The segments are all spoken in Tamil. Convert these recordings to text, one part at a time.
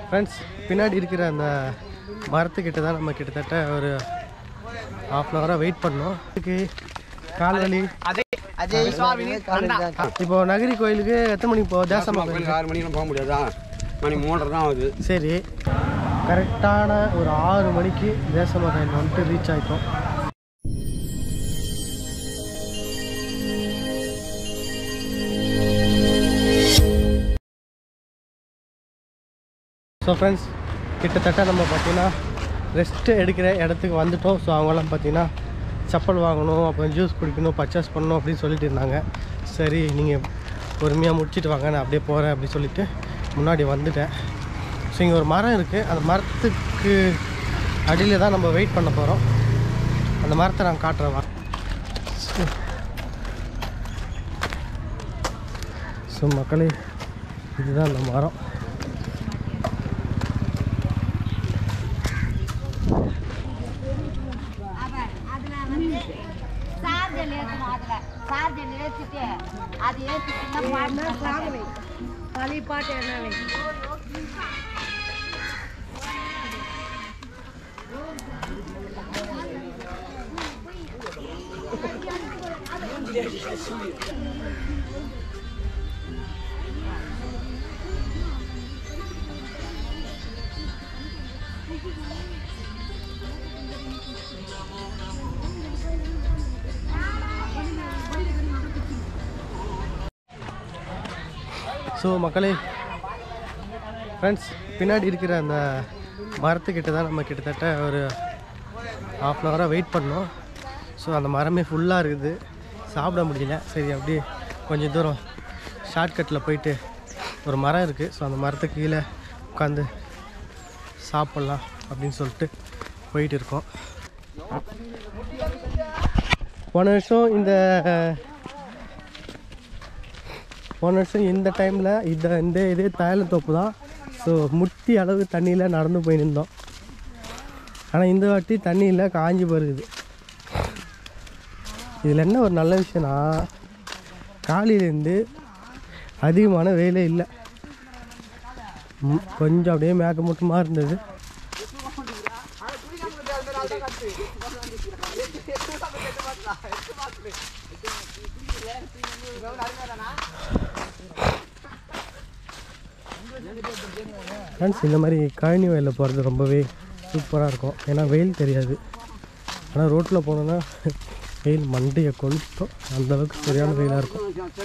ஃப்ரெண்ட்ஸ் பின்னாடி இருக்கிற அந்த மரத்துக்கிட்ட தான் நம்ம கிட்டத்தட்ட ஒரு ஹாஃப் அன் ஹவராக வெயிட் பண்ணோம் இதுக்கு கால்வலி இப்போ நகரி கோயிலுக்கு எத்தனை மணிக்கு போ தேசமா கோயிலுக்கு ஆறு மணிக்கெல்லாம் போக முடியாதா மணி மூன்றரை தான் ஆகுது சரி கரெக்டான ஒரு ஆறு மணிக்கு தேசமா கோயில் வந்துட்டு ரீச் ஆகிட்டோம் ஸோ ஃப்ரெண்ட்ஸ் கிட்டத்தட்ட நம்ம பார்த்தீங்கன்னா ரெஸ்ட் எடுக்கிற இடத்துக்கு வந்துட்டோம் ஸோ அவங்களாம் பார்த்தீங்கன்னா செப்பல் வாங்கணும் அப்புறம் ஜூஸ் குடிக்கணும் பர்ச்சேஸ் பண்ணணும் அப்படின்னு சொல்லிட்டு இருந்தாங்க சரி நீங்கள் பொறுமையாக முடிச்சிட்டு வாங்க நான் அப்படியே போகிறேன் அப்படின்னு சொல்லிட்டு முன்னாடி வந்துட்டேன் ஸோ இங்கே ஒரு மரம் இருக்குது அந்த மரத்துக்கு அடியில் தான் நம்ம வெயிட் பண்ண போகிறோம் அந்த மரத்தை நான் காட்டுறேன் வா ஸோ மக்களே இதுதான் அந்த மரம் அதுல வந்து சார்ஜர் ஏற்றணும் அதுல சார்ஜர் ஏற்றிட்டு அது ஏற்றிட்டுனா பாட்டு பழைய பாட்டு என்ன ஸோ மக்களே ஃப்ரெண்ட்ஸ் பின்னாடி இருக்கிற அந்த மரத்துக்கிட்ட தான் நம்ம கிட்டத்தட்ட ஒரு ஹாஃப் அன் ஹவராக வெயிட் பண்ணோம் ஸோ அந்த மரமே ஃபுல்லாக இருக்குது சாப்பிட முடியல சரி அப்படியே கொஞ்சம் தூரம் ஷார்ட்கட்டில் போயிட்டு ஒரு மரம் இருக்குது ஸோ அந்த மரத்துக்கு கீழே உட்காந்து சாப்பிட்லாம் அப்படின்னு சொல்லிட்டு போயிட்டு இருக்கோம் போன வருஷம் இந்த போன வருஷம் இந்த டைமில் இந்த இந்த இதே தாயலத்தோப்பு தான் ஸோ முட்டி அளவு தண்ணியில் நடந்து போய் நின்றோம் ஆனால் இந்த வாட்டி தண்ணியில் காஞ்சி போயிருக்குது இதில் என்ன ஒரு நல்ல விஷயம்னா காலையிலேருந்து அதிகமான வெயிலே இல்லை ம், கொஞ்சம் அப்படியே மேகமூட்டமாக இருந்தது ஃப்ரெண்ட்ஸ் இந்த மாதிரி கழனி வயலில் போகிறது ரொம்பவே சூப்பராக இருக்கும் ஏன்னா வெயில் தெரியாது ஆனால் ரோட்டில் போனோன்னா வெயில் மண்டையை கொளுத்தும் அந்த அளவுக்கு சரியான வெயிலாக இருக்கும்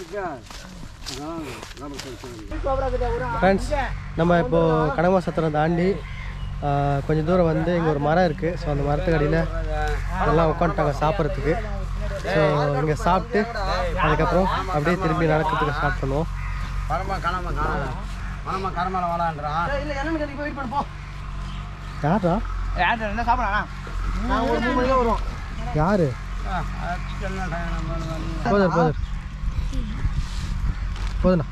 ஃப்ரெண்ட்ஸ் நம்ம இப்போது கனகமா சத்திரம் தாண்டி ஆஹ், கொஞ்சம் தூரம் வந்து இங்கே ஒரு மரம் இருக்குது ஸோ அந்த மரத்துக்கு அடியில் எல்லாம் உட்காந்துட்டாங்க சாப்பிட்றதுக்கு ஸோ இங்கே சாப்பிட்டு அதுக்கப்புறம் அப்படியே திரும்பி நடக்கிறதுக்கு ஸ்டார்ட் பண்ணுவோம் பரமா காணாம காணாம பரமா கரமால வாழான்றான் யாரா என்ன சாப்பிடலாம் யாரு போதர் போதர் போதுண்ணா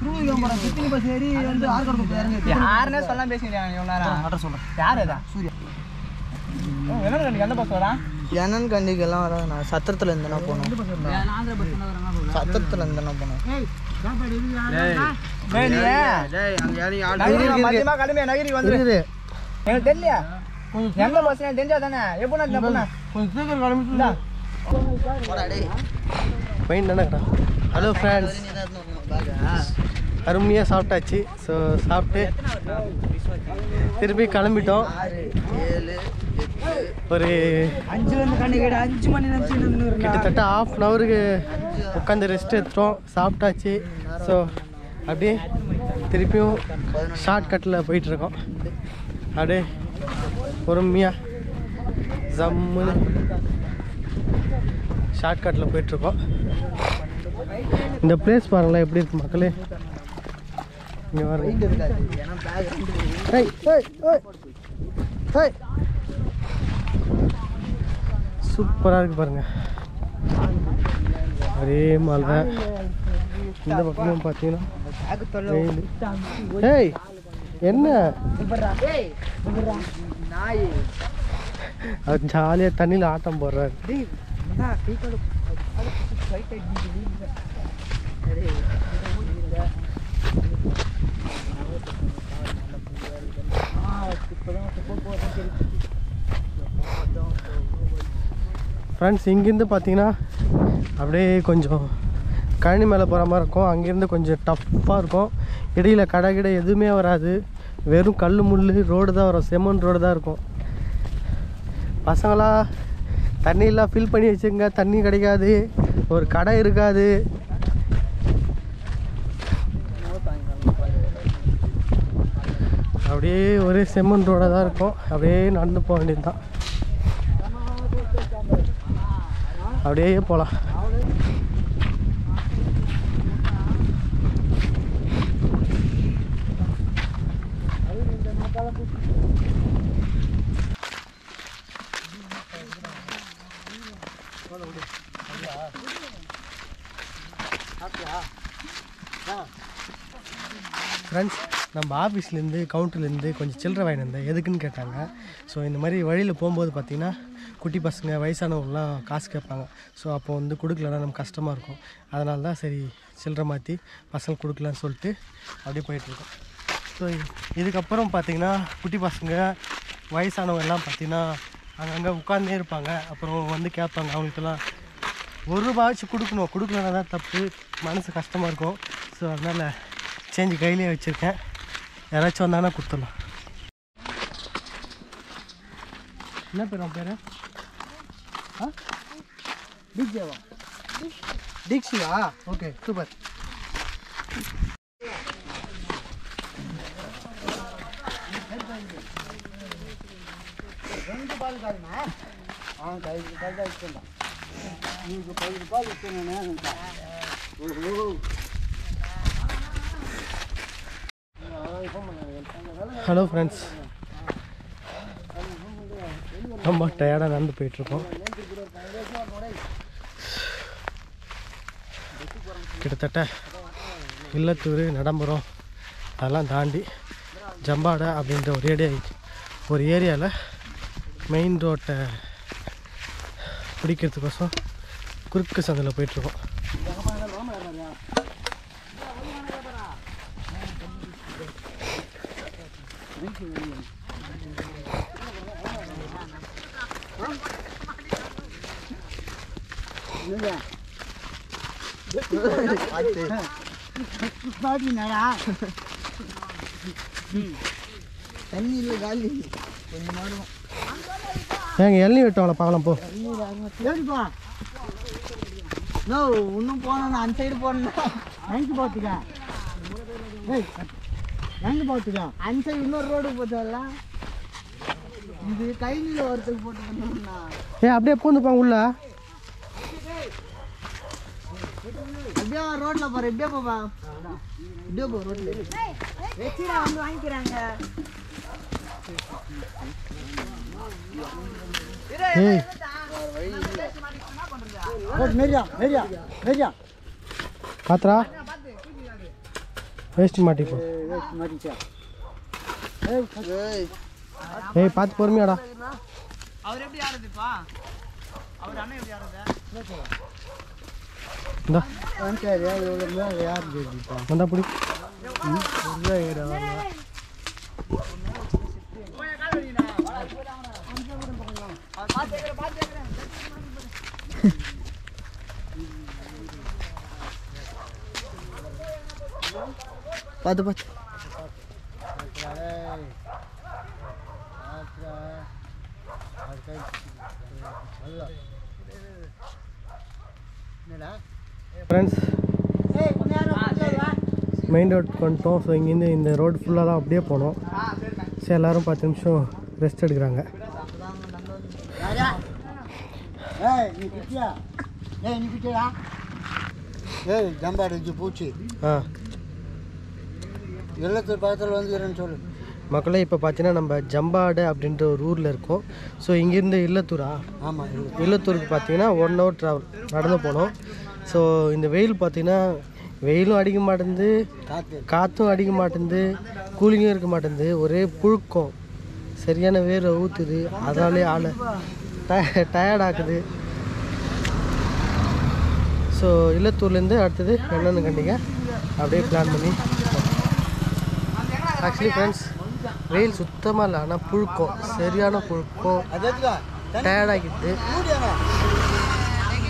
யாருன்னே சொல்லாம பேசுகிறேன் இவ்வளோ நேரம் சொல்றேன் யார் அதா சூர்யா என்ன கண்டிக்கு எந்த பஸ் வரா என்னன்னு கண்டிக்கெல்லாம் வராது நான் சத்திரத்தில் இருந்தேனா போனோம் சத்திரத்தில் இருந்தேனா போனோம் நகரி மதியமா கிளம்பி நகரி வந்துரு இருக்குது எனக்கு தெரியல எந்த பஸ் தெரிஞ்சா தானே எப்போ நான் பொண்ணு கொஞ்சம் மைண்ட் தானேக்கடா ஹலோ ஃப்ரெண்ட்ஸ் அருமையாக சாப்பிட்டாச்சு ஸோ சாப்பிட்டு திருப்பி கிளம்பிட்டோம் ஏழு ஒரு அஞ்சு வந்து கண்ணு அஞ்சு மணி நினச்சி கிட்டத்தட்ட ஆஃப் அன் ஹவருக்கு உட்காந்து ரெஸ்ட் எடுத்துட்டோம் சாப்பிட்டாச்சு ஸோ அப்படியே திருப்பியும் ஷார்ட் கட்டில் போயிட்டுருக்கோம் அப்படியே பொறுமையாக ஜம்முன்னு ஷார்ட் கட்டில் போயிட்டுருக்கோம் இந்த பிளேஸ் பாருங்களேன் எப்படி இருக்கு மக்களே இங்கே பாருங்க ஏன்னா பேக் ரெண்டு ஏய் ஏய் ஏய் ஏய் சூப்பராக இருக்கு பாருங்க ஒரே மலை இந்த பக்கமும் பார்த்தீங்கன்னா வெயில் ஏய் என்ன நாய் அவர் ஜாலியாக தண்ணியில் ஆட்டம் போடுறாரு ஃப்ரெண்ட்ஸ் இங்கேருந்து பார்த்தீங்கன்னா அப்படியே கொஞ்சம் கழனி மேலே போகிற மாதிரி இருக்கும் அங்கேருந்து கொஞ்சம் டஃப்பாக இருக்கும் இடையில கடை கிடை எதுவுமே வராது வெறும் கல் முள் ரோடு தான் வரும் செம்மண் ரோடு தான் இருக்கும் பசங்களா தண்ணியெல்லாம் ஃபில் பண்ணி வச்சுங்க தண்ணி கிடைக்காது ஒரு கடை இருக்காது அப்படியே ஒரே செம்மண் ரோடாக தான் இருக்கும் அப்படியே நடந்து போக வேண்டியது தான் அப்படியே போகலாம் ஃப்ரெண்ட்ஸ் நம்ம ஆஃபீஸ்லேருந்து கவுண்டர்லேருந்து கொஞ்சம் சில்லறை வாங்கிட்டு வந்தேன் எதுக்குன்னு கேட்டாங்க ஸோ இந்த மாதிரி வழியில் போகும்போது பார்த்தீங்கன்னா குட்டி பசங்க வயசானவங்களாம் காசு கேட்பாங்க ஸோ அப்போ வந்து கொடுக்கலன்னா நமக்கு கஷ்டமாக இருக்கும் அதனால தான் சரி சில்லறை மாற்றி பசங்க கொடுக்கலான்னு சொல்லிட்டு அப்படியே போயிட்டுருக்கோம் ஸோ இதுக்கப்புறம் பார்த்தீங்கன்னா குட்டி பசங்க வயசானவங்க எல்லாம் பார்த்தீங்கன்னா அங்கங்கே உட்காந்தே இருப்பாங்க அப்புறம் வந்து கேட்பாங்க அவங்களுக்கெல்லாம் ஒரு ரூபாய்ச்சும் கொடுக்கணும் கொடுக்கலன்னா தான் தப்பு மனசு கஷ்டமாக இருக்கும் ஸோ அதனால் சேஞ்சு கையிலே வச்சுருக்கேன் யாராச்சும் வந்தாங்கன்னா கொடுத்துடலாம் என்ன பேர் அவன் பேர் ஆ டிக்ஷேவா டிக்ஷியா ஓகே சூப்பர் ஹலோ ஃப்ரெண்ட்ஸ் ரொம்ப டயர்டாக நடந்து போயிட்டுருக்கோம் கிட்டத்தட்ட இல்லத்தூர் நடம்புறம் அதெல்லாம் தாண்டி ஜம்பாடை அப்படின்ற ஒரு ஏரியா ஒரு ஏரியாவில் மெயின் ரோட்டை பிடிக்கிறதுக்கோசம் குறுக்கு சந்தில் போயிட்டுருக்கோம் தண்ணி இல்லை காலி கொஞ்சம் மாறும் ஏங்க இளநீ வெட்டுவாங்களா பார்க்கலாம் போ எப்படிப்பா நோ இன்னும் போனா அந்த சைடு போனா எங்க போத்துக்கா ஏய் எங்க போத்துக்கா அந்த சைடு இன்னொரு ரோடு போத்தல இது கைனில ஒருத்தருக்கு போட்டு பண்ணா ஏ அப்படியே பூந்துப்பாங்க உள்ள அப்படியே ரோட்ல பாரு இப்படியே போப்பா இப்படியே போ ரோட்ல வெச்சிடா வந்து வாங்கிக்கிறாங்க ஏய் மெரியா மெரியா மெரியா பாத்திரா வேஸ்ட் மாட்டிப்போம் மாட்டிச்சா ஏய் பார்த்து பொறுமையாடா அவர் எப்படி ஆடுதுப்பா அவர் அண்ணன் எப்படி ஆடுது இந்தா யார் தெரியுப்பா வந்தா பிடி பார்த்து பார்த்து ஃப்ரெண்ட்ஸ் மெயின் ரோட் வந்துட்டோம் ஸோ இங்கேருந்து இந்த ரோடு ஃபுல்லாக தான் அப்படியே போனோம் சரி எல்லோரும் பத்து நிமிஷம் ரெஸ்ட் எடுக்கிறாங்க ஏய் நீ பிச்சியா ஏய் நீ பிச்சியா ஏய் ஜம்பாடு வச்சு பூச்சி ஆ வெள்ளத்தூர் பக்கத்தில் வந்துக்கிறேன்னு சொல்லு மக்களே இப்போ பார்த்தீங்கன்னா நம்ம ஜம்பாடு அப்படின்ற ஒரு ஊரில் இருக்கோம் ஸோ இங்கேருந்து இல்லத்தூரா ஆமாம் இல்லத்தூருக்கு பார்த்தீங்கன்னா ஒன் ஹவர் ட்ராவல் நடந்து போனோம் ஸோ இந்த வெயில் பார்த்தீங்கன்னா வெயிலும் அடிக்க மாட்டேங்குது காற்று காற்றும் அடிக்க மாட்டேங்குது கூலிங்கும் இருக்க மாட்டேங்குது ஒரே புழுக்கம் சரியான வேர்வை ஊற்றுது அதனாலே ஆளை டயர்ட் ஆக்குது ஸோ இல்லத்தூர்லேருந்து அடுத்தது என்னென்னு கண்டிங்க அப்படியே பிளான் பண்ணி ஆக்சுவலி ஃப்ரெண்ட்ஸ் வெயில் சுத்தமாக இல்லை ஆனால் புழுக்கம் சரியான புழுக்கம் அது எதுக்கா டயர்டாகிடுது மூடியாங்க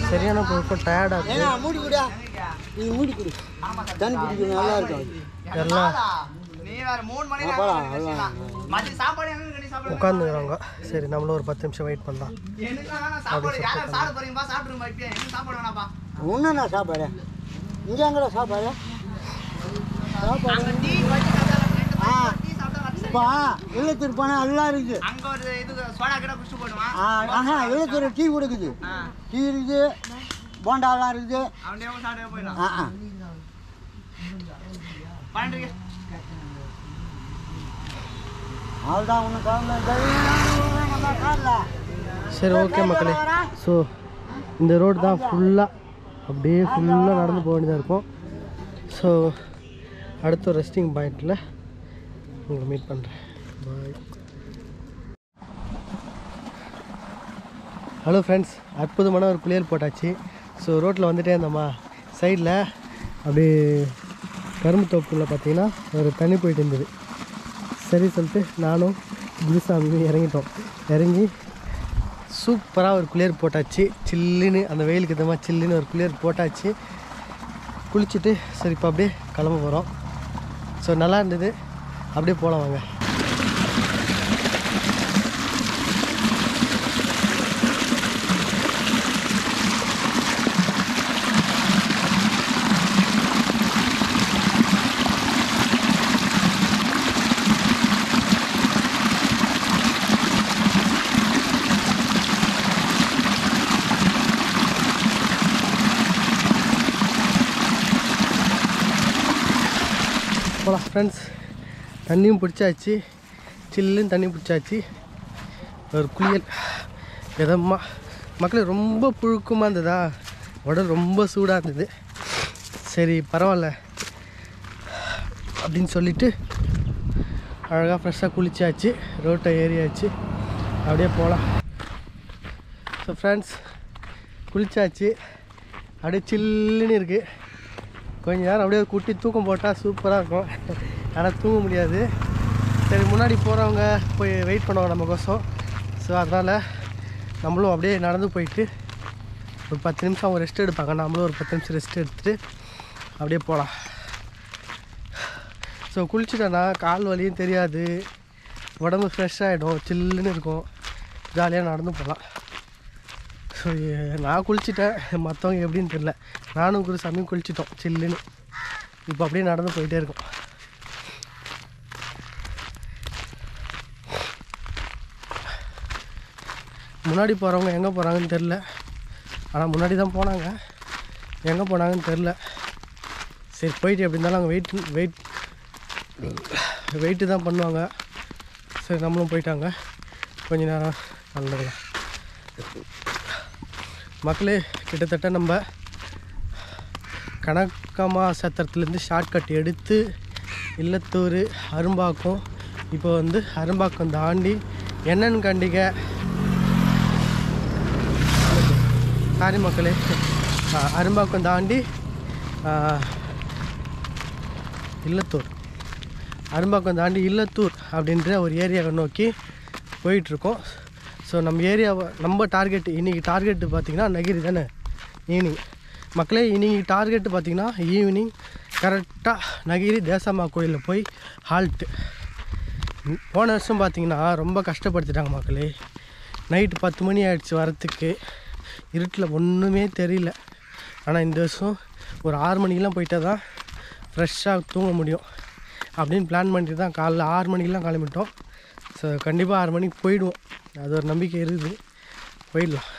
சரியான பொறுப்பு டயர்டாக இருக்குது ஏன்னா மூடி குடியா நீ மூடி குடி தண்ணி குடிக்க நல்லா இருக்கும் எல்லாம் நீ வேற மூணு மணி ஆ, போலாம், போலாம். மதிய சாப்பாடு எங்க இருக்கு? நீ சாப்பாடு உட்காந்துக்கிறாங்க சரி நம்மளும் ஒரு பத்து நிமிஷம் வெயிட் பண்ணலாம் எனக்குலாம் வேணாம் சாப்பாடு யாரும் சாப்பிட போறீங்கப்பா சாப்பிடுங்க இப்பயே எனக்கு சாப்பாடு வேணாப்பா ஒன்றுண்ணா சாப்பாடு இங்கே எங்கடா சாப்பாடு சாப்பாடு அங்க டீ வச்சு சாப்பிட்டா ரெண்டு ஆ. மணிக்கு டீ சாப்பிட்டா வரல. இப்போ இல்லத்தூர் போனால் எல்லாம் இருக்குது அங்க ஒரு இது சோடா கிட்ட குடிச்சு போடுவான் ஆ, ஆஹா இல்லத்தூர் டீ கொடுக்குது ஆ. டீ இருக்குது போண்டாலாம் இருக்குது அவனே சாப்பிட்டே போயிடலாம் ஆ ஆ பன்னெண்டு அவ்வளோதான் ஒன்றும் கவலை காரில் சரி ஓகே மக்களே ஸோ இந்த ரோடு தான் ஃபுல்லாக அப்படியே ஃபுல்லாக நடந்து போக வேண்டியதாக இருக்கும் ஸோ அடுத்த ரெஸ்டிங் பாயிண்டில் உங்களை மீட் பண்ணுறேன் பாய் ஹலோ ஃப்ரெண்ட்ஸ் அற்புதமான ஒரு குளியல் போட்டாச்சு ஸோ ரோட்டில் வந்துட்டே இருந்தோமா சைடில் அப்படியே கரும்பு தோப்புல பார்த்தீங்கன்னா ஒரு தண்ணி போயிட்டு இருந்தது சரி சொல்லிட்டு நானும் குருசாமியும் இறங்கிட்டோம் இறங்கி சூப்பராக ஒரு குளியல் போட்டாச்சு சில்லுன்னு அந்த வெயிலுக்கு ஏற்ற மாதிரி சில்லுன்னு ஒரு குளியல் போட்டாச்சு குளிச்சுட்டு சரி இப்போ அப்படியே கிளம்ப போகிறோம் ஸோ நல்லா இருந்தது அப்படியே போகலாம் வாங்க போகலாம் ஃப்ரெண்ட்ஸ் தண்ணியும் பிடிச்சாச்சு சில்லுன்னு தண்ணி பிடிச்சாச்சு ஒரு குளியல் விதமாக மக்களே ரொம்ப புழுக்கமாக இருந்ததா உடல் ரொம்ப சூடாக இருந்தது சரி பரவாயில்ல அப்படின்னு சொல்லிட்டு அழகாக ஃப்ரெஷ்ஷாக குளிச்சாச்சு ரோட்டை ஏறியாச்சு அப்படியே போகலாம் ஸோ ஃப்ரெண்ட்ஸ் குளிச்சாச்சு அப்படியே சில்லுன்னு இருக்குது கொஞ்ச நேரம் அப்படியே ஒரு குட்டி தூக்கம் போட்டால் சூப்பராக இருக்கும் ஆனால் தூங்க முடியாது சரி முன்னாடி போகிறவங்க போய் வெயிட் பண்ணுவாங்க நமக்கோசம் ஸோ அதனால் நம்மளும் அப்படியே நடந்து போயிட்டு ஒரு பத்து நிமிஷம் அவங்க ரெஸ்ட் எடுப்பாங்க நம்மளும் ஒரு பத்து நிமிஷம் ரெஸ்ட் எடுத்துகிட்டு அப்படியே போகலாம் ஸோ குளிச்சுட்டேன்னா கால் வலியும் தெரியாது உடம்பு ஃப்ரெஷ் ஆகிடும் சில்லுன்னு இருக்கும் ஜாலியாக நடந்து போகலாம் ஸோ நான் குளிச்சிட்டேன் மற்றவங்க எப்படின்னு தெரில நானும் குருசாமியும் குளிச்சிட்டோம் சில்லுன்னு இப்போ அப்படியே நடந்து போயிட்டே இருக்கோம் முன்னாடி போகிறவங்க எங்கே போகிறாங்கன்னு தெரில ஆனால் முன்னாடி தான் போனாங்க எங்கே போனாங்கன்னு தெரில சரி போயிட்டு எப்படி இருந்தாலும் அங்கே வெயிட் வெயிட் வெயிட்டு தான் பண்ணுவாங்க சரி நம்மளும் போயிட்டாங்க கொஞ்ச நேரம் நல்லதுதான் மக்களே கிட்டத்தட்ட நம்ம கணக்கமா சத்திரத்துலேருந்து ஷார்ட்கட் எடுத்து இல்லத்தூர் அரும்பாக்கம் இப்போ வந்து அரும்பாக்கம் தாண்டி என்னன்னு கண்டிகை சாரி மக்களே ஆ, அரும்பாக்கம் தாண்டி ஆ, இல்லத்தூர் அரும்பாக்கம் தாண்டி இல்லத்தூர் அப்படின்ற ஒரு ஏரியாவை நோக்கி போயிட்டுருக்கோம் ஸோ நம்ம ஏரியாவை நம்ம டார்கெட் இன்றைக்கி டார்கெட்டு பார்த்திங்கன்னா நகிரி தானே ஈவினிங் மக்களே இன்றைக்கி டார்கெட்டு பார்த்திங்கன்னா ஈவினிங் கரெக்டாக நகிரி தேசம்மா கோயிலில் போய் ஹால்ட்டு போன வருஷம் பார்த்திங்கன்னா ரொம்ப கஷ்டப்படுத்திட்டாங்க மக்களே நைட்டு பத்து மணி ஆயிடுச்சு வரத்துக்கு இருட்டில் ஒன்றுமே தெரியல ஆனால் இந்த வருஷம் ஒரு ஆறு மணிக்கெலாம் போயிட்டால் தான் ஃப்ரெஷ்ஷாக தூங்க முடியும் அப்படின்னு பிளான் பண்ணிட்டு தான் காலைல ஆறு மணிக்கெலாம் கிளம்பிட்டோம் ஸோ கண்டிப்பாக ஆறு மணிக்கு போயிடுவோம் அது ஒரு நம்பிக்கை இருக்குது போயிடலாம்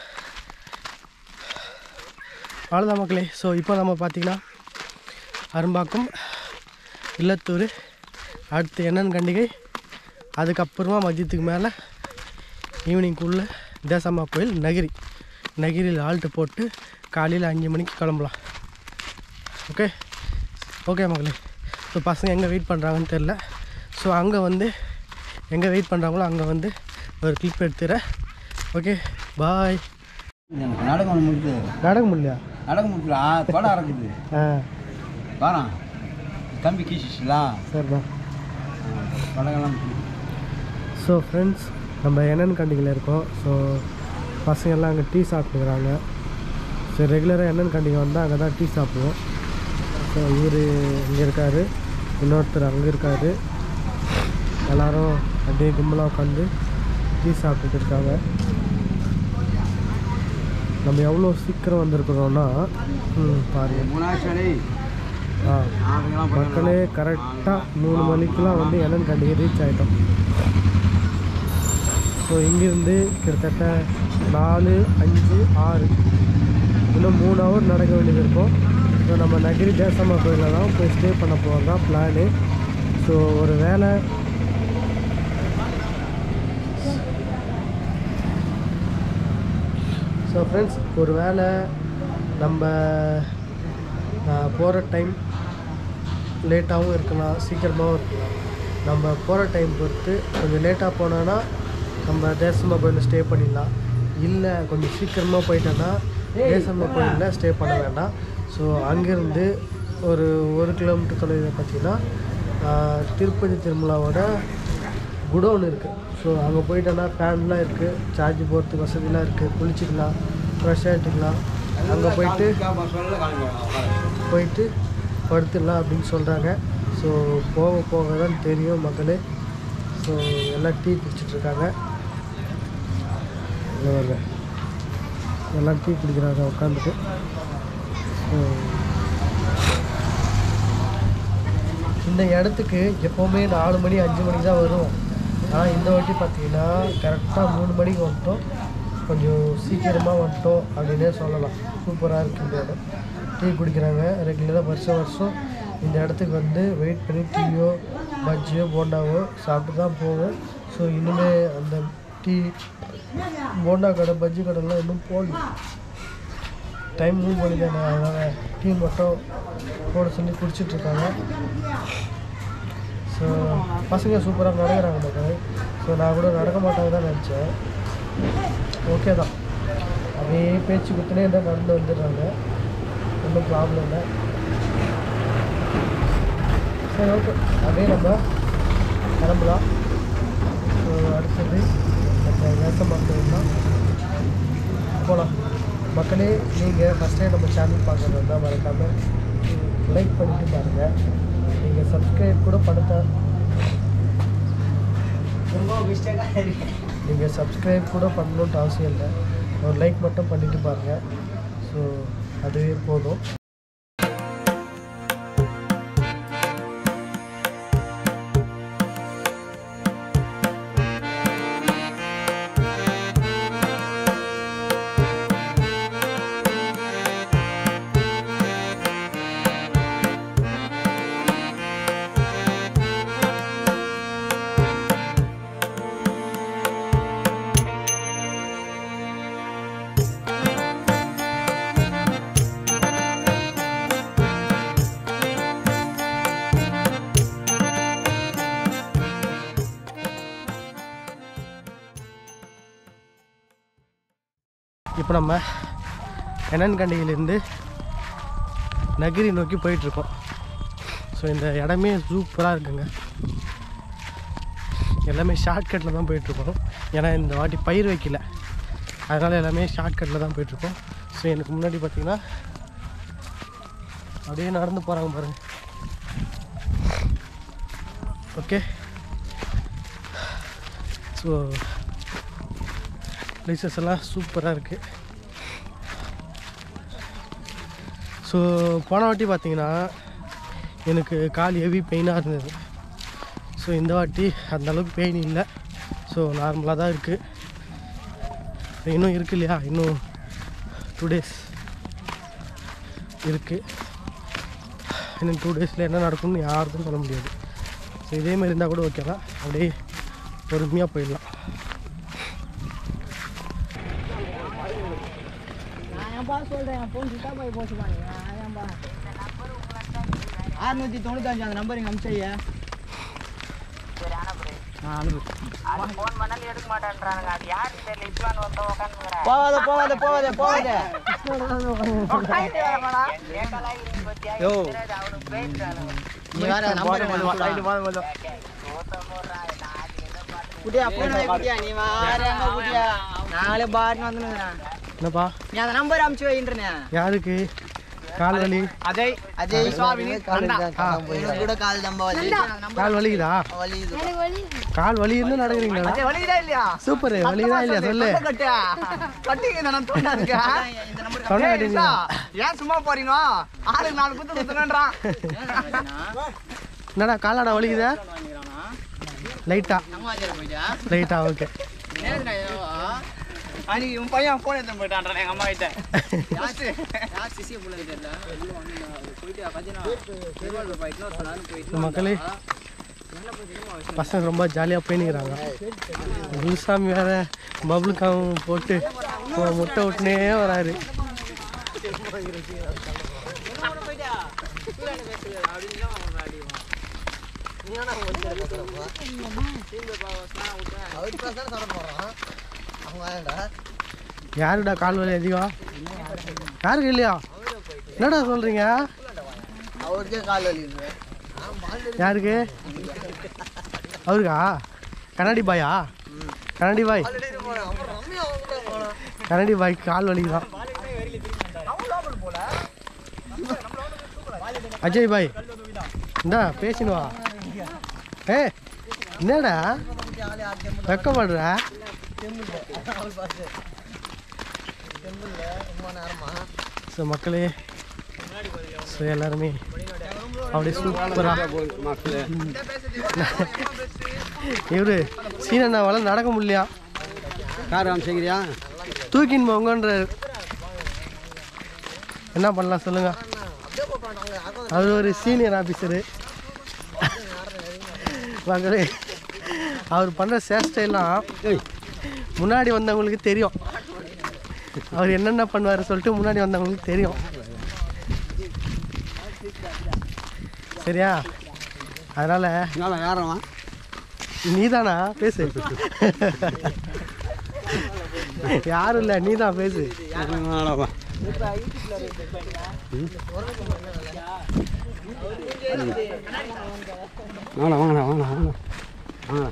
அவ்வளோதான் மக்களே ஸோ இப்போ நம்ம பார்த்திங்கன்னா அரும்பாக்கம் இல்லத்தூர் அடுத்து என்னன்னு கண்டிகை அதுக்கப்புறமா மதியத்துக்கு மேலே ஈவினிங்குள்ளே தேசம்மா கோயில் நகிரி நகிரியில் ஆல்ட்டு போட்டு காலையில் அஞ்சு மணிக்கு கிளம்பலாம் ஓகே ஓகே மக்களே ஸோ பசங்க எங்கே வெயிட் பண்ணுறாங்கன்னு தெரில ஸோ அங்கே வந்து எங்கே வெயிட் பண்ணுறாங்களோ அங்கே வந்து ஒரு கிளிப் எடுத்துகிறேன் ஓகே பாய் எனக்கு நாடகம் முடியுது நடக்க முடியலையா நடக்க முடியல தொட இருக்குது ஆ வாரம் கம்பி கீசிச்சுலாம் சரிதான் தொடங்கலாம் ஸோ ஃப்ரெண்ட்ஸ் நம்ம என்னென்னு கண்டிகையில் இருக்கோம் ஸோ பசங்க எல்லாம் அங்கே டீ சாப்பிட்டுக்கிறாங்க ஸோ ஸோ ரெகுலராக என்னென்னு கண்டிங்க வந்தால் அங்கே தான் டீ சாப்பிடுவோம் ஸோ இவர் இங்கே இருக்கார் இன்னொருத்தர் அங்கே இருக்கார் எல்லாரும் அப்படியே கும்பலாக உட்காந்து டீ சாப்பிட்டுட்டு இருக்காங்க நம்ம எவ்வளோ சீக்கிரம் வந்திருக்கிறோன்னா ம் பாருங்க மூணாச்சடி ஆ நாளைக்கெல்லாம் மக்களே கரெக்டாக மூணு மணிக்கெலாம் வந்து என்னென்னு கண்டிப்பாக ரீச் ஆகிட்டோம் ஸோ இங்கேருந்து கிட்டத்தட்ட நாலு அஞ்சு ஆறு இன்னும் மூணு ஹவர் நடக்க வேண்டியது இருக்கும் ஸோ நம்ம நகிரி தேசமா கோயிலில் தான் போய் ஸ்டே பண்ண போகிறது தான் பிளானு ஸோ ஒரு வேளை ஸோ ஃப்ரெண்ட்ஸ் ஒரு வேளை நம்ம போகிற டைம் லேட்டாகவும் இருக்கலாம் சீக்கிரமாகவும் இருக்கலாம் நம்ம போகிற டைம் பொறுத்து கொஞ்சம் லேட்டாக போனோன்னா நம்ம தேசமா கோயிலில் ஸ்டே பண்ணிடலாம் இல்லை கொஞ்சம் சீக்கிரமாக போயிட்டோன்னா தேசமா கோயிலில் ஸ்டே பண்ண வேண்டாம் ஸோ அங்கேருந்து ஒரு ஒரு கிலோமீட்டர் தொலைவில் பார்த்தீங்கன்னா ஆஹ், திருப்பதி திருமலாவோட குடோன் இருக்குது ஸோ அங்கே போயிட்டோன்னா ஃபேன்லாம் இருக்குது சார்ஜ் போகிறதுக்கு வசதிலாம் இருக்குது குளிச்சிக்கலாம் ஃப்ரெஷ் ஆகிட்டுக்கலாம் அங்கே போயிட்டு சொல்ல காலையில் போயிட்டு படுத்துடலாம் அப்படின்னு சொல்கிறாங்க ஸோ போக போக தான் தெரியும் மக்களே ஸோ எல்லாம் டீ குடிச்சிட்ருக்காங்க எல்லாம் டீ குடிக்கிறாங்க உட்காந்துட்டு ஸோ இந்த இடத்துக்கு எப்போவுமே நாலு மணி அஞ்சு மணிக்கு தான் வரும் ஆனால் இந்த வாட்டி பார்த்தீங்கன்னா கரெக்டாக மூணு மணிக்கு வந்துட்டோம் கொஞ்சம் சீக்கிரமாக வந்துட்டோம் அப்படின்னே சொல்லலாம் சூப்பராக இருக்குது இந்த இடம் டீ குடிக்கிறாங்க ரெகுலராக வருஷம் வருஷம் இந்த இடத்துக்கு வந்து வெயிட் பண்ணி டீயோ பஜ்ஜியோ போண்டாவோ சாப்பிட்டு தான் போவோம் ஸோ இனிமேல் அந்த டீ போண்டா கடை பஜ்ஜி கடைலாம் இன்னும் போடல டைம் மூவ் பண்ணி தானே அதனால் டீ மட்டும் போட சொல்லி குடிச்சிட்ருக்காங்க ஸோ பசங்க சூப்பராக நடக்கிறாங்க மக்கள் ஸோ நான் கூட நடக்க மாட்டாங்க தான் நினச்சேன் ஓகே தான் அப்படியே பேச்சு குத்துனே தான் நடந்து வந்துடுறாங்க ஒன்றும் ப்ராப்ளம் இல்லை சரி ஓகே அப்படியே நம்ம கிளம்பலாம் ஸோ அடுத்தது நம்ம வேசம் பார்க்கணும்னா போகலாம் மக்களே நீங்கள் ஃபஸ்ட் டைம் நம்ம சேனல் பார்க்குறது தான் மறக்காமல் லைக் பண்ணிட்டு பாருங்கள் நீங்கள் சப்ஸ்கிரைப் கூட பண்ண ரொம்ப மிஸ்டேக்காக இருக்கு நீங்கள் சப்ஸ்கிரைப் கூட பண்ணணுன்ட்டு அவசியம் இல்லை ஒரு லைக் மட்டும் பண்ணிட்டு பாருங்கள் ஸோ அதுவே போதும் இப்போ நம்ம என்னன்கண்டியிலேருந்து நகிரி நோக்கி போயிட்டுருக்கோம் ஸோ இந்த இடமே சூப்பராக இருக்குங்க எல்லாமே ஷார்ட்கட்டில் தான் போயிட்டுருக்கோம் ஏன்னா இந்த வாட்டி பயிர் வைக்கல அதனால் எல்லாமே ஷார்ட்கட்டில் தான் போயிட்டுருக்கோம் ஸோ எனக்கு முன்னாடி பார்த்தீங்கன்னா அப்படியே நடந்து போகிறாங்க பாருங்க ஓகே ஸோ பிளேசஸ் எல்லாம் சூப்பராக இருக்குது ஸோ போன வாட்டி பார்த்தீங்கன்னா எனக்கு கால் ஹெவி பெயினாக இருந்தது ஸோ இந்த வாட்டி அந்த அளவுக்கு பெயின் இல்லை ஸோ நார்மலாக தான் இருக்குது இன்னும் இருக்கு இல்லையா இன்னும் டூ டேஸ் இருக்குது இன்னும் டூ டேஸில் என்ன நடக்கும்னு யாருக்கும் சொல்ல முடியாது ஸோ இதே மாதிரி இருந்தால் கூட ஓகே தான் அப்படியே பொறுமையாக போயிடலாம் நான் ஏன்பா சொல்கிறேன் என் ஃபோன் சுத்தா போய் போச்சு பாருங்க நான் ஏன்பா அறுநூற்றி தொண்ணூத்தஞ்சு அந்த நம்பர் இங்கே அனுப்பிச்சையா ஆ அனுப்பு போவாத போவாத போவாத போவாத யோ நீ வேற நம்பர் குட்டியா போன குட்டியா நீ வேற எங்க குட்டியா நாங்களே பாருன்னு வந்துனுங்கிறேன் என்னப்பா நீ அந்த நம்பர் அமுச்சு வைன்றனே யாருக்கு கால் வலி அஜய் அஜய் சுவாமினி அண்ணா எனக்கு கூட கால் தம்ப வலி கால் வலிக்குதா வலி கால் வலி இருந்து நடக்கிறீங்களா அஜய் வலிதா இல்லையா சூப்பர் வலிதா இல்லையா சொல்லு கட்டு கட்டிங்க நான் தோண்டா இருக்கா தொண்டை ஏய், கட்டிங்களா? இசா, ஏன் சும்மா போறீங்க ஆளுக்கு நாலு குத்து குத்துறான் என்னடா காலாடா வலிக்குதா லைட்டா லைட்டா ஓகே அன்னைக்கு உன் பையன் போன் எடுத்து போயிட்டான் எங்க அம்மா கிட்ட மக்களே பசங்க ரொம்ப ஜாலியாக போயினுக்கிறாங்க குருசாமி வேற பபுள் கம் போட்டு அவன் முட்டை விட்டுனே வராரு அவர் பேசாத சாப்பிட போறான் அவங்க வேண்டா யாருடா கால் வலி அதிகம் யாருக்கு இல்லையா என்னடா சொல்றீங்க அவருக்கே கால் வலி இருக்கு யாருக்கு அவருக்கா கண்ணாடி பாயா கண்ணாடி பாய் கண்ணாடி பாய் கால் வலிக்குதான் அஜய் பாய் இந்தா பேசினு வா ஏ என்னடா வெக்கப்படுற ஸோ மக்களே ஸோ எல்லாருமே அப்படியே சூப்பராக இவரு சீனண்ணாவால் நடக்க முடியலையா கார் அமிச்சிக்கிறியா தூக்கின்னு போங்கன்ற என்ன பண்ணலாம் சொல்லுங்க அவர் ஒரு சீனியர் ஆஃபீஸரு மகளே அவர் பண்ணுற சேஷ்டையெல்லாம் முன்னாடி வந்தவங்களுக்கு தெரியும் அவர் என்னென்ன பண்ணுவார் சொல்லிட்டு முன்னாடி வந்தவங்களுக்கு தெரியும் சரியா அதனால் என்னால யாரவன் நீதானா பேசு யாரும் இல்லை நீதான் பேசு வாங்க வாங்கண்ணா வாங்க வாங்க வாங்க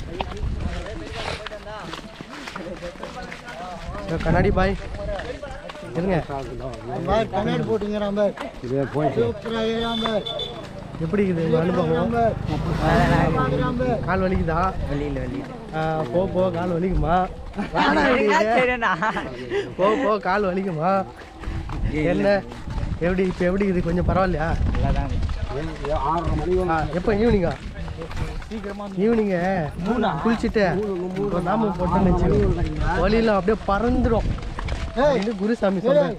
ஸோ கண்ணாடி பாய் இருங்க பார் கண்ணாடி போட்டுங்கிறான் பார் இதே போயிட்டு சூப்பராக இருக்கிறான் பார் எப்படி இருக்குது உங்க அனுபவம் பார்க்குறான் பார் கால் வலிக்குதா ஆ, போ போ கால் வலிக்குமா வாடா வெளியே. போ போ கால் வலிக்குமா என்ன எப்படி இப்போ எப்படி இது கொஞ்சம் பரவாயில்லையா ஆறரை மணி ஆ, எப்போ ஈவினிங்கா ஈவினிங்க குளிச்சுட்டு ஒரு நாம போட்டோன்னு வச்சுக்கோ வழியில் அப்படியே பறந்துடும் அப்படின்னு குருசாமி சொல்றாரு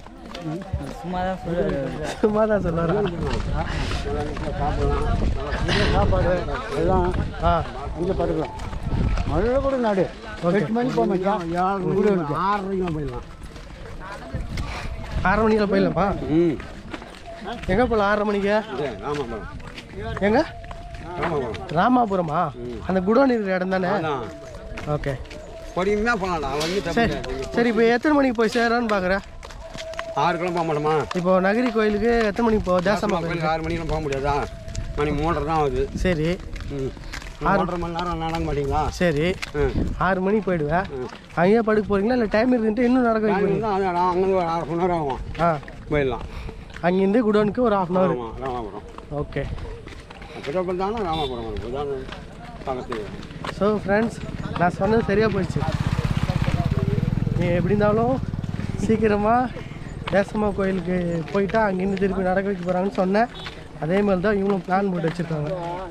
சும்மா தான் சொல்லுவாரா சாப்பாடு எல்லாம் ஆ இங்கே படுக்கலாம் மழை கூட நாடு ஓகே எட்டு மணி போக மாட்டேன் ஆறரைக்கு போயிடலாம் ஆறரை மணிக்கு போயிடலாமா ம் எங்கே போகலாம் ஆறரை மணிக்கு இதே ராமபுரம் எங்க ராமபுரம் ராமாபுரமா அந்த குடோன் இருக்கிற இடம் தானே அதான் ஓகே பொறுமையாக போகலாம்டா வந்து சரி தப்பு சரி இப்போ எத்தனை மணிக்கு போய் சேரோன்னு பார்க்குறேன் ஆறு கிலோ போக மாட்டோமா இப்போ நகரி கோயிலுக்கு எத்தனை மணிக்கு போ தேசமா கோயிலுக்கு கோயிலுக்கு ஆறு மணிக்கெல்லாம் போக முடியாதா மணி மூன்றரை தான் ஆகுது சரி ம் மூன்றரை மணி நேரம் நடக்க மாட்டீங்களா சரி ம் ஆறு மணிக்கு போயிடுவேன் அங்கேயே படுக்க போறீங்களா இல்லை டைம் இருந்துட்டு இன்னும் நடக்க வைக்க போறீங்க தான் அதான் அங்கேருந்து ஒரு அரை மணி நேரம் ஆகும் ஆ போயிடலாம் அங்கேருந்து குடோனுக்கு ஒரு ஹாஃப் அன் ஹவர் ஆமாம் ராமபுரம் ஓகே பிறப்பு தானே ராமபுரம் இருக்கும் இதான் பக்கத்து ஸோ ஃப்ரெண்ட்ஸ் நான் சொன்னது சரியாக போயிடுச்சு நீ எப்படி இருந்தாலும் சீக்கிரமாக தேசமா கோயிலுக்கு போயிட்டா அங்கேருந்து திருப்பி நடக்க வைக்க போகிறாங்கன்னு சொன்னேன் அதே மாதிரி தான் இவங்களும் பிளான் போட்டு வச்சுருக்காங்க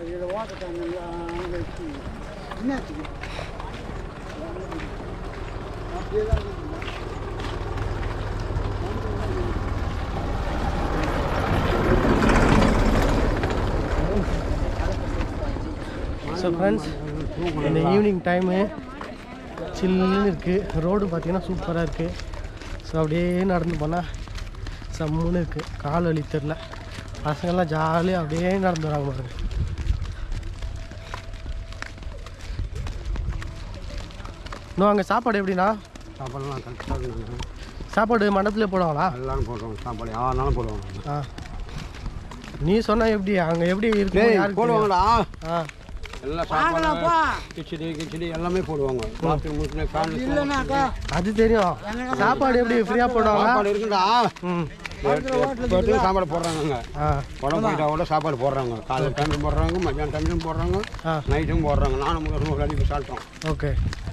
ஸோ ஃப்ரெண்ட்ஸ் இந்த ஈவினிங் டைமு சில்லுன்னு இருக்குது ரோடு பார்த்தீங்கன்னா சூப்பராக இருக்குது ஸோ அப்படியே நடந்து போனால் சம்முன்னு இருக்குது கால் வலி தெரில பசங்கள்லாம் ஜாலியாக அப்படியே நடந்து வராங்க பாருங்க இன்னும் அங்கே சாப்பாடு எப்படிண்ணா சாப்பாடுலாம் கரெக்டாக இருக்குங்க சாப்பாடு மண்டபத்திலே போடுவாங்களா எல்லாரும் போடுறோம் சாப்பாடு யாருனாலும் போடுவாங்க ஆ நீ சொன்ன எப்படி அங்கே எப்படி இருக்கு டேய் யாருக்கு தெரியும்? போடுவாங்கடா ஆ எல்லாம் சாப்பாடு கிச்சடி கிச்சடி எல்லாமே போடுவாங்க பாத்ரூம் முடிச்சுட்டு ஃபேன் அது தெரியும் சாப்பாடு எப்படி ஃப்ரீயாக போடுவாங்க சாப்பாடு இருக்குடா ம் இப்போ சாப்பாடு போடுறாங்க ஆ உடம்பு போயிட்டா கூட சாப்பாடு போடுறாங்க காலையில் டைம்லையும் போடுறாங்க மத்தியானம் டைம்லையும் போடுறாங்க ஆ நைட்டும் போடுறாங்க நானும் முதல் ஒரு அடி போய் சாப்பிட்டோம் ஓகே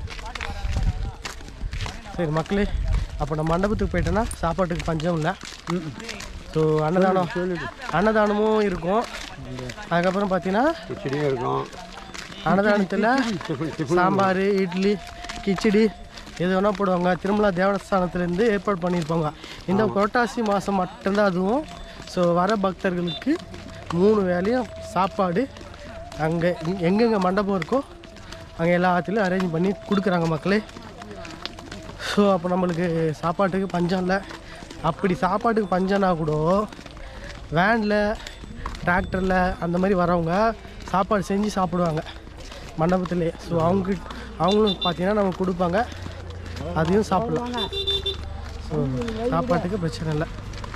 சரி மக்களே அப்போ நம்ம மண்டபத்துக்கு போயிட்டோன்னா சாப்பாட்டுக்கு பஞ்சம் இல்லை ஸோ அன்னதானம் அன்னதானமும் இருக்கும் அதுக்கப்புறம் பார்த்தீங்கன்னா கிச்சடியும் இருக்கும் அன்னதானத்தில் டிஃபன் டிஃபன் சாம்பார் இட்லி கிச்சடி எது வேணால் போடுவாங்க திருமலா தேவஸ்தானத்துலேருந்து ஏற்பாடு பண்ணியிருப்பாங்க இந்த புரட்டாசி மாதம் மட்டும்தான் அதுவும் ஸோ வர பக்தர்களுக்கு மூணு வேளையும் சாப்பாடு அங்கே எங்கெங்கே மண்டபம் இருக்கோ அங்கே எல்லாத்துலேயும் அரேஞ்ச் பண்ணி கொடுக்குறாங்க மக்களே ஸோ அப்போ நம்மளுக்கு சாப்பாட்டுக்கு பஞ்சம் இல்லை அப்படி சாப்பாட்டுக்கு பஞ்சம்னா கூட வேனில் டிராக்டரில் அந்த மாதிரி வரவங்க சாப்பாடு செஞ்சு சாப்பிடுவாங்க மண்டபத்திலே ஸோ அவங்க அவங்களும் பார்த்தீங்கன்னா நமக்கு கொடுப்பாங்க அதையும் சாப்பிடலாம் ஸோ சாப்பாட்டுக்கு பிரச்சனை இல்லை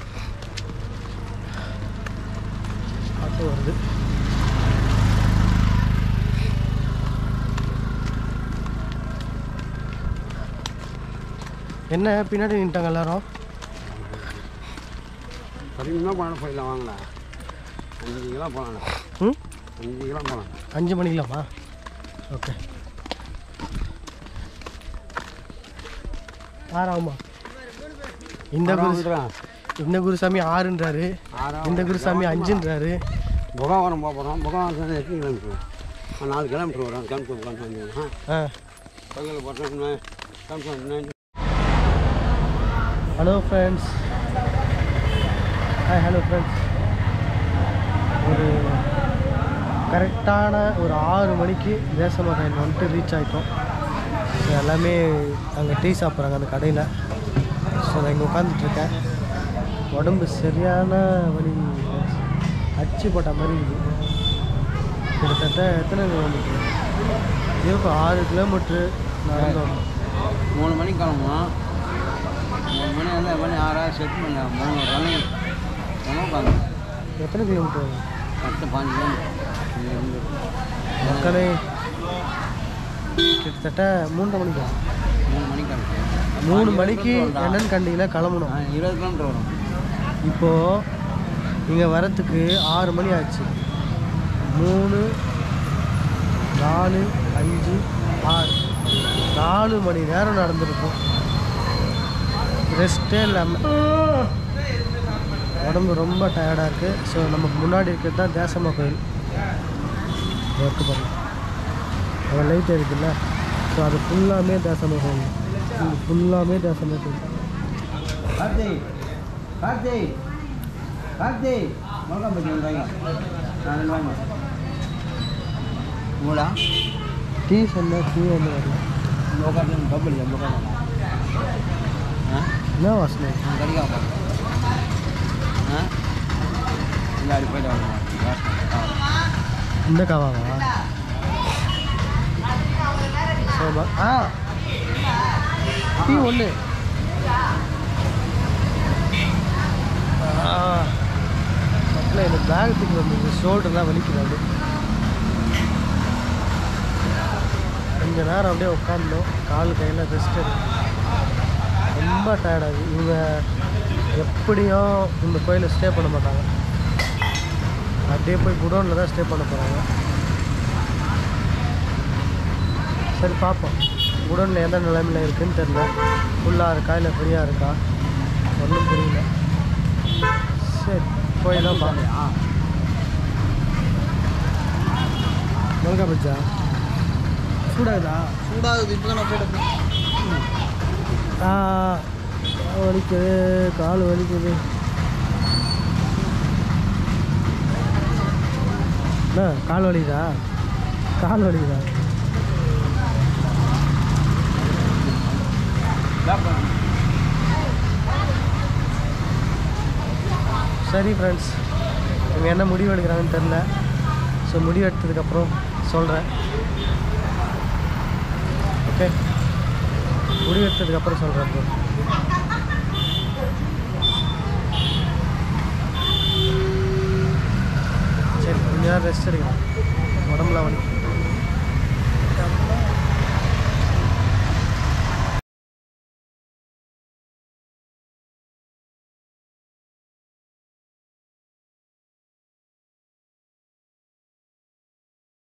ஆட்டோ வருது என்ன பின்னாடி நின்ட்டாங்க எல்லாரும் பதிமூணு பணம் போயிடலாம் வாங்கலாம் அஞ்சு கிலோ போகலாம் ம் அஞ்சு கிலோ போகலாம் அஞ்சு மணிக்கலாமா ஓகே ஆறாமா இந்த குரு இந்த குருசாமி ஆறுன்றாரு இந்த குருசாமி அஞ்சுன்றாரு புகாவரம் போக போகிறோம் புகாவரம் எத்தனை கிலோமீட்டர் ஆ, நாலு கிலோமீட்டர் வரும் கணக்கு உட்காந்து வந்தீங்கன்னா ஆ பக்கத்தில் போட்டோம்னா கணக்கு hello friends hi hello friends ஒரு கரெக்டான ஒரு ஆறு மணிக்கு தேசமகாயின் வந்துட்டு ரீச் ஆகிட்டோம் ஸோ எல்லாமே அங்கே டீ சாப்பிட்றாங்க அந்த கடையில் ஸோ நான் இங்கே உட்காந்துட்ருக்கேன் உடம்பு சரியான வலி அச்சு போட்ட மாதிரி இருக்குது கிட்டத்தட்ட எத்தனை கிலோமீட்டர் இருக்கும் ஆறு கிலோமீட்ரு நடந்து வரணும் மூணு மணிக்கு கிளம்புவோம் மூணு மணி வந்து மணி ஆறாவது செட் பண்ண மூணு ரன்னிங் உட்காந்து எத்தனை கிலோமீட்டர் வரும் பத்து பாஞ்சு கிலோமீட்டர் இங்கேருந்து மக்களே கிட்டத்தட்ட மூன்றரை மணிக்கு மூணு மணிக்கு கிளம்புவோம் மூணு மணிக்கு என்னன்னு கண்டியில் கிளம்பணும் ஆ, இருபது கிலோமீட்டர் வரும் இப்போது இங்கே வரத்துக்கு ஆறு மணி ஆச்சு மூணு நாலு அஞ்சு ஆறு நாலு மணி நேரம் நடந்திருக்கும் ரெஸ்ட்டே இல்லாமல் உடம்பு ரொம்ப டயர்டாக இருக்குது ஸோ நமக்கு முன்னாடி இருக்கிறது தான் தேசமா கோயில் ஒர்க்கு பண்ணலாம் அது லைட் இருக்குல்ல ஸோ அது ஃபுல்லாமே தேசமா கோயில் இது ஃபுல்லாமே தேசமா கோயில் கார்த்தி கார்த்தி கார்த்தி மிளகா பஜ்ஜி வந்தாங்க நான் வாங்க மூடா டீ சொன்னால் டீ வந்து வரல மிளகா டபுள் மிளகா ஆ என்ன வாசனை நான் கடிக்கா ஆ இல்லை அப்படி போயிட்டு வாங்க இந்த காவாவா சோமா ஆ டீ ஒன்று மக்கள் எனக்கு பேக் தூக்கி வந்தது ஷோல்டர்லாம் வலிக்கிறாரு கொஞ்ச நேரம் அப்படியே உட்காந்தோம் கால் கையில் ரெஸ்ட் ரொம்ப டயர்டாகுது இவங்க எப்படியும் இந்த கோயிலில் ஸ்டே பண்ண மாட்டாங்க அப்படியே போய் குடோனில் தான் ஸ்டே பண்ண போகிறாங்க சரி பார்ப்போம் குடோனில் எந்த நிலைமையில் இருக்குன்னு தெரியல ஃபுல்லாக இருக்கா இல்லை ஃப்ரீயாக இருக்கா ஒன்றும் புரியல சரி போய் தான் பார்க்கலாம் மிளகா பஜ்ஜா சூடாகுதா சூடாகுது இப்போ தான் நான் போட்டேன் ஆ வலிக்குது கால் வலிக்குது என்ன கால் வலிக்குதா கால் வலிக்குதா சரி ஃப்ரெண்ட்ஸ் இவங்க என்ன முடிவு எடுக்கிறாங்கன்னு தெரில ஸோ முடிவு எடுத்ததுக்கப்புறம் சொல்கிறேன் ஓகே முடிவு எடுத்ததுக்கப்புறம் சொல்கிறேன் ப்ரோ சரி கொஞ்ச நேரம் ரெஸ்ட் எடுக்கலாம் உடம்புலாம் வலி